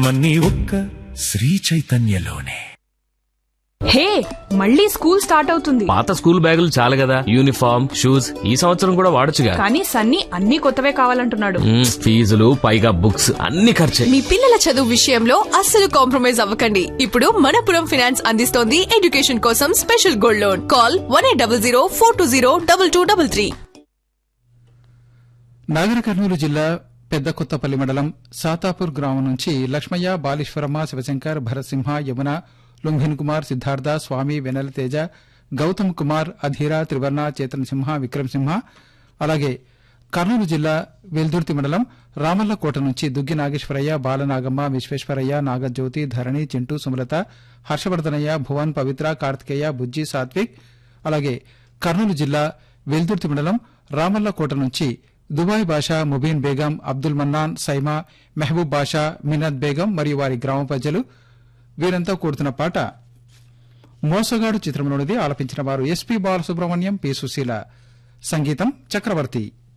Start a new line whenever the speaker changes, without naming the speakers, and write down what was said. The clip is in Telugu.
సంతోషమన్నీ ఒక్క శ్రీ చైతన్యలోనే
హే మళ్ళీ స్కూల్ స్టార్ట్ అవుతుంది
పాత స్కూల్ బ్యాగులు చాలు కదా యూనిఫామ్ షూస్ ఈ సంవత్సరం కూడా వాడొచ్చుగా
కానీ సన్నీ అన్ని కొత్తవే కావాలంటున్నాడు
మ్మ్, ఫీజులు పైగా బుక్స్ అన్ని ఖర్చే
మీ పిల్లల చదువు విషయంలో అస్సలు కాంప్రమైజ్ అవ్వకండి ఇప్పుడు మనపురం ఫైనాన్స్ అందిస్తోంది ఎడ్యుకేషన్ కోసం special gold loan call one eight double zero four two zero double two double three
నాగర కర్నూలు జిల్లా పెద్ద కొత్తపల్లి మండలం సాతాపూర్ గ్రామం నుంచి లక్ష్మయ్య బాలీశ్వరమ్మ శివశంకర్ భరత్సింహ యమున లుంభిన్ కుమార్ సిద్ధార్థ స్వామి వెనల తేజ గౌతమ్ కుమార్ అధీర త్రివర్ణ చేతన్ సింహ విక్రమ్ సింహ అలాగే కర్నూలు జిల్లా వెల్దుర్తి మండలం రామల్లకోట నుంచి దుగ్గి నాగేశ్వరయ్య బాలనాగమ్మ విశ్వేశ్వరయ్య నాగజ్యోతి ధరణి చింటూ సుమలత హర్షవర్ధనయ్య భువన్ పవిత్ర కార్తికేయ బుజ్జి సాత్విక్ అలాగే కర్నూలు జిల్లా వెల్దుర్తి మండలం రామల్లకోట నుంచి దుబాయ్ బాషా ముబీన్ బేగం అబ్దుల్ మన్నాన్ సైమా మెహబూబ్ బాషా మినత్ బేగం మరియు వారి గ్రామ ప్రజలు వీరంతా కూడుతున్న పాట మోసగాడు చిత్రంలోనిది ఆలపించిన వారు ఎస్పీ బాలసుబ్రహ్మణ్యం పి సుశీల సంగీతం చక్రవర్తి